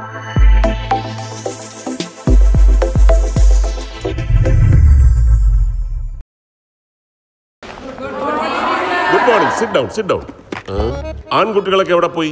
Good morning sit down sit down ആൺകുട്ടികളൊക്കെ എവിടെ പോയി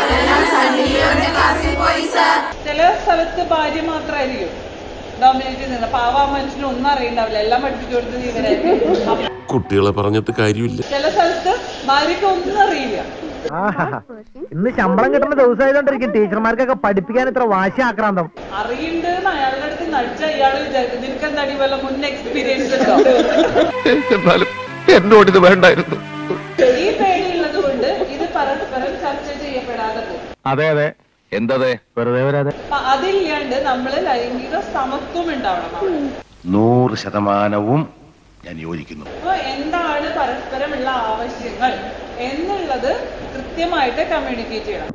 ചില സ്ഥലത്ത് ഭാര്യ മാത്രമായിരിക്കും ഡോമിനേറ്റ് ചെയ്യുന്നത് പാവ മനുഷ്യന് ഒന്നും അറിയണ്ടാവില്ല എല്ലാം പഠിപ്പിച്ചു കൊടുത്തത് ഇവരായിരിക്കും അപ്പൊ കുട്ടികളെ പറഞ്ഞിട്ട് കാര്യമില്ല ചില സ്ഥലത്ത് ഭാര്യക്ക് ഒന്നും അറിയില്ല ഇന്ന് ശമ്പളം കിട്ടുന്ന ദിവസമായതുകൊണ്ടിരിക്കും ടീച്ചർമാർക്കൊക്കെ പഠിപ്പിക്കാൻ ഇത്ര വാശി ആക്രാന്തം അറിയണ്ടെന്ന് അയാളുടെ അടുത്ത് നടിച്ച ഇയാള് വിചാരിക്കും നിനക്ക് എന്താടി വല്ല മുൻ എക്സ്പീരിയൻസ് ഉണ്ടോ എന്നാലും എന്നോട് ഇത് വേണ്ടായിരുന്നു ഈ പേടിയുള്ളത് കൊണ്ട് ഇത് പരസ്പരം ചർച്ച ചെയ്യപ്പെടാതെ പോകും അതെ അതെ എന്തതെ വെറുതെ വരാതെ അപ്പൊ അതില്ലാണ്ട് നമ്മള് ലൈംഗിക സമത്വം ഉണ്ടാവണം അവിടെ. നൂറ് ശതമാനവും ഞാൻ യോജിക്കുന്നു അപ്പൊ എന്താണ് പരസ്പരമുള്ള ആവശ്യങ്ങൾ എന്നുള്ളത് കൃത്യമായിട്ട് കമ്മ്യൂണിക്കേറ്റ് ചെയ്യണം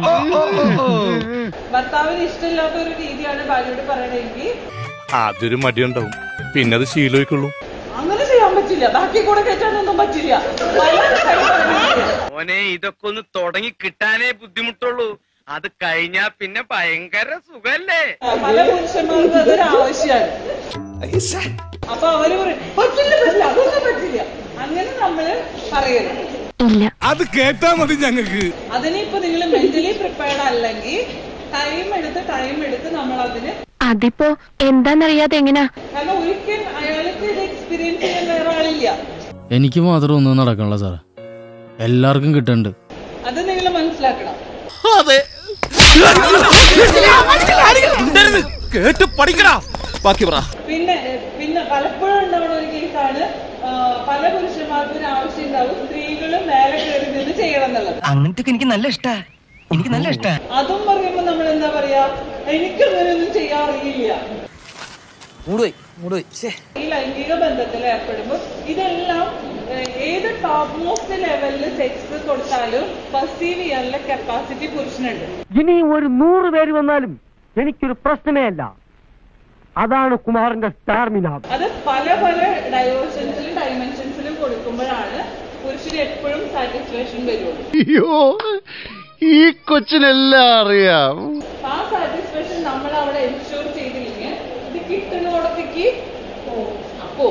ഭർത്താവിന് ഇഷ്ടമില്ലാത്ത ഒരു രീതിയാണ് ഭാര്യയോട് പറയണമെങ്കിൽ അതൊരു മടിയുണ്ടാവും പിന്നെ അത് ശീലമായിക്കൊള്ളൂ അങ്ങനെ ചെയ്യാൻ പറ്റില്ല ബാക്കി കൂടെ കയറ്റാനൊന്നും പറ്റില്ല വല്ലാതെ കൈ പറയണില്ല. മോനെ ഇതൊക്കെ ഒന്ന് തുടങ്ങി കിട്ടാനേ ബുദ്ധിമുട്ടുള്ളൂ അത് കഴിഞ്ഞാ പിന്നെ ഭയങ്കര സുഖല്ലേ പല പുരുഷന്മാർക്കും അതൊരു ആവശ്യമാണ് അപ്പൊ അവര് പറയും പറ്റില്ല പറ്റില്ല അതൊന്നും പറ്റില്ല അങ്ങനെ നമ്മള് പറയരുത് അത് കേട്ടാ മതി ഞങ്ങൾക്ക് അതിനിപ്പോ നിങ്ങൾ മെന്റലി പ്രിപ്പയർഡ് അല്ലെങ്കിൽ ടൈം എടുത്ത് ടൈം എടുത്ത് നമ്മൾ അതിന് അതിപ്പോ എന്താന്നറിയാതെ എങ്ങനാ കാരണം ഒരിക്കൽ അയാൾക്ക് ഇത് എക്സ്പീരിയൻസ് ചെയ്യാൻ വേറെ ആളില്ല എനിക്ക് മാത്രം ഒന്നും നടക്കണില്ല സാറേ എല്ലാവർക്കും കിട്ടുന്നുണ്ട് അത് നിങ്ങൾ മനസ്സിലാക്കണം കേട്ട് പഠിക്കടാ ബാക്കി പറ പിന്നെ എ, പിന്നെ പലപ്പോഴും ഉണ്ടാവുന്ന ഒരു കേസാണ് ആ, പല പുരുഷന്മാർക്കും ഒരു ആവശ്യം ഉണ്ടാവും സ്ത്രീകളും നേരെ കയറി നിന്ന് ചെയ്യണം എന്നുള്ളത് അങ്ങനത്തെ എനിക്ക് നല്ല ഇഷ്ടാ എനിക്ക് നല്ല ഇഷ്ടാ അതും പറയുമ്പോ നമ്മൾ എന്താ പറയാ എനിക്കങ്ങനെയൊന്നും ചെയ്യാൻ അറിയില്ല മൂടുപോയി മൂടുപോയി ഈ ലൈംഗിക ബന്ധത്തിൽ ഏർപ്പെടുമ്പോൾ ഇതെല്ലാം ഏഹ്, ഏത് ടോപ്പ് മോസ്റ്റ് ലെവലിൽ സെക്സ് കൊടുത്താലും പെർസീവ് ചെയ്യാനുള്ള കപ്പാസിറ്റി പുരുഷനുണ്ട് ഇനി ഒരു നൂറ് പേര് വന്നാലും എനിക്കൊരു പ്രശ്നമേ അല്ല അതാണ് കുമാറിന്റെ സ്റ്റാർമിന അത് പല പല ഡൈവേർഷൻസിലും ഡൈമെൻഷൻസിലും കൊടുക്കുമ്പോഴാണ് പുരുഷന് എപ്പോഴും സാറ്റിസ്ഫാക്ഷൻ വരുള്ളൂ അയ്യോ ഈ കൊച്ചിനെല്ലാം അറിയാം അപ്പൊ ആ സാറ്റിസ്ഫാക്ഷൻ നമ്മൾ അവിടെ എൻഷുർ ചെയ്തില്ലെങ്കിൽ ഇത് കിട്ടുന്നിടത്തേക്ക് അപ്പോ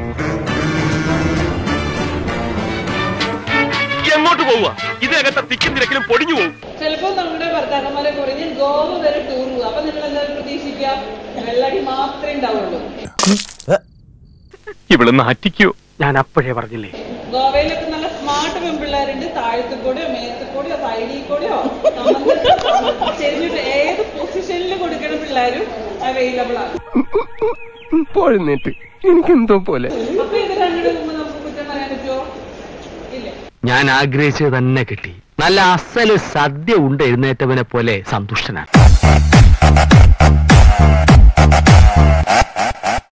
എങ്ങോട്ട് പോവുക ഇതിനകത്തെ തിക്കും തിരക്കിലും പൊടിഞ്ഞു പോകും ചിലപ്പോൾ നമ്മുടെ ഭർത്താക്കന്മാരെ കുറഞ്ഞ് ഗോവ വരെ ടൂർ പോകും അപ്പൊ നിങ്ങൾ എന്തായാലും പ്രതീക്ഷിക്കുക വെള്ളടി മാത്രമേ ഉണ്ടാവുള്ളൂ ഇവിടെ നാറ്റിക്കോ ഞാൻ അപ്പോഴേ പറഞ്ഞില്ലേ ഗോവയിലൊക്കെ നല്ല സ്മാർട്ട് പെൺപിള്ളേരുണ്ട് താഴത്ത് കൂടെയോ മേത്ത് കൂടെയോ സൈഡിൽ കൂടെയോ ചെരിഞ്ഞിട്ട് ഏത് പൊസിഷനിൽ കൊടുക്കണ പിള്ളേരും അവൈലബിൾ ആണ് പോഴുന്നേറ്റ് എനിക്കെന്തോ പോലെ അപ്പൊ ഇത് രണ്ടും മുമ്പ് നമുക്ക് കുറ്റം പറയാൻ പറ്റുമോ ഇല്ല ഞാൻ ആഗ്രഹിച്ചത് തന്നെ കിട്ടി നല്ല അസല് സദ്യ ഉണ്ട് എഴുന്നേറ്റവനെ പോലെ സന്തുഷ്ടനാണ്